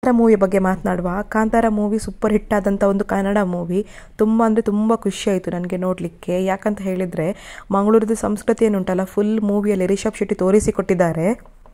Kantara movie ಬಗ್ಗೆ ಮಾತನಾಡುವ Kantara movie super hit ಆದಂಥ ಒಂದು ಕನ್ನಡ ಮೂವಿ ತುಂಬ ಅಂದರೆ ತುಂಬ ಖುಷಿ ಆಯಿತು ನನಗೆ ನೋಡಲಿಕ್ಕೆ ಯಾಕಂತ ಹೇಳಿದರೆ ಮಂಗಳೂರದ ಸಂಸ್ಕೃತಿ ಏನುಂಟಲ್ಲ ಫುಲ್ ಮೂವಿಯಲ್ಲಿ ರಿಷಬ್ ಶೆಟ್ಟಿ ತೋರಿಸಿಕೊಟ್ಟಿದ್ದಾರೆ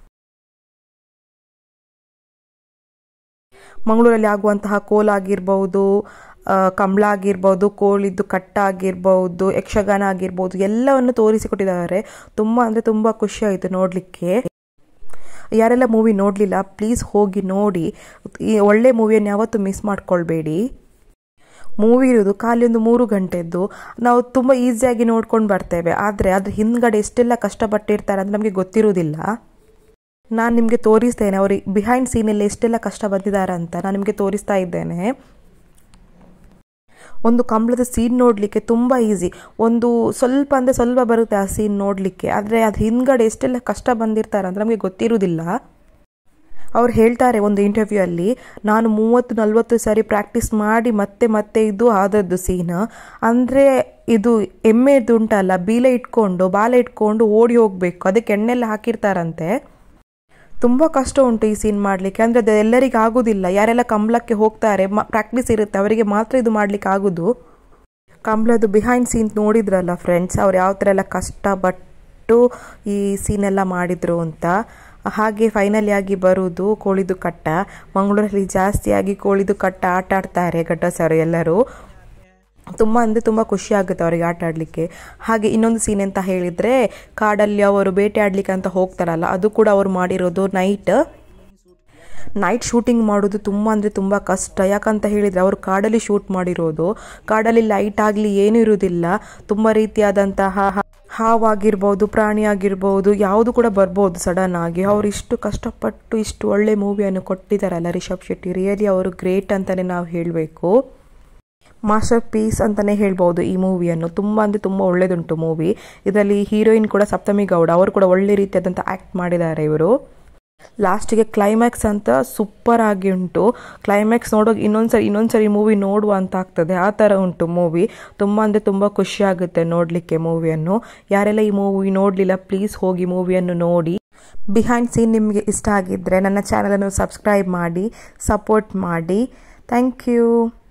ಮಂಗಳೂರಲ್ಲಿ ಆಗುವಂತಹ ಕೋಲಾಗಿರ್ಬೋದು ಕಂಬಳ ಆಗಿರ್ಬೋದು ಕೋಳಿದ್ದು ಕಟ್ಟ ಆಗಿರ್ಬೋದು ಯಕ್ಷಗಾನ ಆಗಿರ್ಬೋದು ಎಲ್ಲವನ್ನು ತೋರಿಸಿಕೊಟ್ಟಿದ್ದಾರೆ ತುಂಬ ಅಂದರೆ ತುಂಬ ಖುಷಿ ಆಯಿತು ನೋಡಲಿಕ್ಕೆ ಯಾರೆಲ್ಲ ಮೂವಿ ನೋಡಲಿಲ್ಲ ಪ್ಲೀಸ್ ಹೋಗಿ ನೋಡಿ ಈ ಒಳ್ಳೆ ಮೂವಿಯನ್ನು ಯಾವತ್ತೂ ಮಿಸ್ ಮಾಡ್ಕೊಳ್ಬೇಡಿ ಮೂವಿ ಇರೋದು ಖಾಲಿ ಒಂದು ಮೂರು ಗಂಟೆದ್ದು ನಾವು ತುಂಬ ಈಸಿಯಾಗಿ ನೋಡ್ಕೊಂಡು ಬರ್ತೇವೆ ಆದರೆ ಅದ್ರ ಹಿಂದ್ಗಡೆ ಎಷ್ಟೆಲ್ಲ ಕಷ್ಟಪಟ್ಟಿರ್ತಾರೆ ಅಂತ ನಮಗೆ ಗೊತ್ತಿರೋದಿಲ್ಲ ನಾನು ನಿಮಗೆ ತೋರಿಸ್ತೇನೆ ಅವ್ರಿಗೆ ಬಿಹೈಂಡ್ ಸೀನಲ್ಲಿ ಎಷ್ಟೆಲ್ಲ ಕಷ್ಟ ಬಂದಿದ್ದಾರೆ ಅಂತ ನಾನು ನಿಮಗೆ ತೋರಿಸ್ತಾ ಇದ್ದೇನೆ ಒಂದು ಕಂಬಳದ ಸೀನ್ ನೋಡಲಿಕ್ಕೆ ತುಂಬ ಈಸಿ ಒಂದು ಸ್ವಲ್ಪ ಅಂದರೆ ಸ್ವಲ್ಪ ಬರುತ್ತೆ ಆ ಸೀನ್ ನೋಡಲಿಕ್ಕೆ ಆದರೆ ಅದು ಹಿಂದ್ಗಡೆ ಎಷ್ಟೆಲ್ಲ ಕಷ್ಟ ಬಂದಿರ್ತಾರೆ ಅಂತ ನಮಗೆ ಗೊತ್ತಿರುವುದಿಲ್ಲ ಅವ್ರು ಹೇಳ್ತಾರೆ ಒಂದು ಇಂಟರ್ವ್ಯೂ ಅಲ್ಲಿ ನಾನು ಮೂವತ್ತು ನಲ್ವತ್ತು ಸಾರಿ ಪ್ರಾಕ್ಟೀಸ್ ಮಾಡಿ ಮತ್ತೆ ಮತ್ತೆ ಇದು ಆದದ್ದು ಸೀನ್ ಅಂದರೆ ಇದು ಎಮ್ಮೆದು ಉಂಟಲ್ಲ ಬೀಲೆ ಇಟ್ಕೊಂಡು ಬಾಲೆ ಇಟ್ಕೊಂಡು ಓಡಿ ಹೋಗಬೇಕು ಅದಕ್ಕೆ ಎಣ್ಣೆಲ್ಲ ಹಾಕಿರ್ತಾರಂತೆ ತುಂಬ ಕಷ್ಟ ಉಂಟು ಈ ಸೀನ್ ಮಾಡಲಿಕ್ಕೆ ಅಂದರೆ ಅದು ಎಲ್ಲರಿಗೂ ಆಗೋದಿಲ್ಲ ಯಾರೆಲ್ಲ ಕಂಬಳಕ್ಕೆ ಹೋಗ್ತಾರೆ ಪ್ರಾಕ್ಟೀಸ್ ಇರುತ್ತೆ ಅವರಿಗೆ ಮಾತ್ರ ಇದು ಮಾಡಲಿಕ್ಕೆ ಆಗೋದು ಕಂಬಳದ್ದು ಬಿಹೈಂಡ್ ಸೀನ್ ನೋಡಿದ್ರಲ್ಲ ಫ್ರೆಂಡ್ಸ್ ಅವ್ರು ಯಾವ ಥರ ಎಲ್ಲ ಕಷ್ಟಪಟ್ಟು ಈ ಸೀನೆಲ್ಲ ಮಾಡಿದರು ಅಂತ ಹಾಗೆ ಫೈನಲಿ ಆಗಿ ಬರುವುದು ಕೋಳಿದು ಕಟ್ಟ ಮಂಗಳೂರಲ್ಲಿ ಜಾಸ್ತಿಯಾಗಿ ಕೋಳಿದು ಕಟ್ಟ ಆಟ ಆಡ್ತಾರೆ ಗಡ್ಡಸರು ಎಲ್ಲರೂ ತುಂಬ ಅಂದರೆ ತುಂಬ ಖುಷಿ ಆಗುತ್ತೆ ಅವರಿಗೆ ಆಟ ಆಡಲಿಕ್ಕೆ ಹಾಗೆ ಇನ್ನೊಂದು ಸೀನ್ ಅಂತ ಹೇಳಿದರೆ ಕಾಡಲ್ಲಿ ಅವರು ಬೇಟೆ ಆಡಲಿಕ್ಕೆ ಅಂತ ಹೋಗ್ತಾರಲ್ಲ ಅದು ಕೂಡ ಅವರು ಮಾಡಿರೋದು ನೈಟ್ ನೈಟ್ ಶೂಟಿಂಗ್ ಮಾಡೋದು ತುಂಬ ಅಂದರೆ ತುಂಬ ಕಷ್ಟ ಯಾಕಂತ ಹೇಳಿದರೆ ಅವರು ಕಾಡಲ್ಲಿ ಶೂಟ್ ಮಾಡಿರೋದು ಕಾಡಲ್ಲಿ ಲೈಟ್ ಆಗಲಿ ಏನೂ ಇರುವುದಿಲ್ಲ ತುಂಬ ರೀತಿಯಾದಂತಹ ಹಾವಾಗಿರ್ಬೋದು ಪ್ರಾಣಿ ಆಗಿರ್ಬೋದು ಯಾವುದು ಕೂಡ ಬರ್ಬೋದು ಸಡನ್ ಆಗಿ ಅವ್ರು ಇಷ್ಟು ಕಷ್ಟಪಟ್ಟು ಇಷ್ಟು ಒಳ್ಳೆ ಮೂವಿಯನ್ನು ಕೊಟ್ಟಿದ್ದಾರಲ್ಲ ರಿಷಬ್ ಶೆಟ್ಟಿ ರಿಯಲಿ ಅವರು ಗ್ರೇಟ್ ಅಂತಲೇ ನಾವು ಹೇಳಬೇಕು ಮಾಸ್ಟರ್ ಪೀಸ್ ಅಂತಲೇ ಹೇಳ್ಬೋದು ಈ ಮೂವಿಯನ್ನು ತುಂಬ ಅಂದರೆ ತುಂಬ ಒಳ್ಳೆಯದುಂಟು ಮೂವಿ ಇದರಲ್ಲಿ ಹೀರೋಯಿನ್ ಕೂಡ ಸಪ್ತಮಿ ಗೌಡ ಅವರು ಕೂಡ ಒಳ್ಳೆ ರೀತಿಯಾದಂಥ ಆ್ಯಕ್ಟ್ ಮಾಡಿದ್ದಾರೆ ಇವರು ಲಾಸ್ಟಿಗೆ ಕ್ಲೈಮ್ಯಾಕ್ಸ್ ಅಂತ ಸೂಪರ್ ಆಗಿ ಉಂಟು ಕ್ಲೈಮ್ಯಾಕ್ಸ್ ನೋಡೋಕೆ ಇನ್ನೊಂದ್ಸರಿ ಇನ್ನೊಂದ್ಸರಿ ಮೂವಿ ನೋಡುವ ಅಂತ ಆಗ್ತದೆ ಆ ಥರ ಉಂಟು ಮೂವಿ ತುಂಬ ಅಂದರೆ ತುಂಬ ಖುಷಿ ಆಗುತ್ತೆ ನೋಡಲಿಕ್ಕೆ ಮೂವಿಯನ್ನು ಯಾರೆಲ್ಲ ಈ ಮೂವಿ ನೋಡಲಿಲ್ಲ ಪ್ಲೀಸ್ ಹೋಗಿ ಮೂವಿಯನ್ನು ನೋಡಿ ಬಿಹೈಂಡ್ ಸೀನ್ ನಿಮಗೆ ಇಷ್ಟ ಆಗಿದ್ದರೆ ನನ್ನ ಚಾನಲನ್ನು ಸಬ್ಸ್ಕ್ರೈಬ್ ಮಾಡಿ ಸಪೋರ್ಟ್ ಮಾಡಿ ಥ್ಯಾಂಕ್ ಯು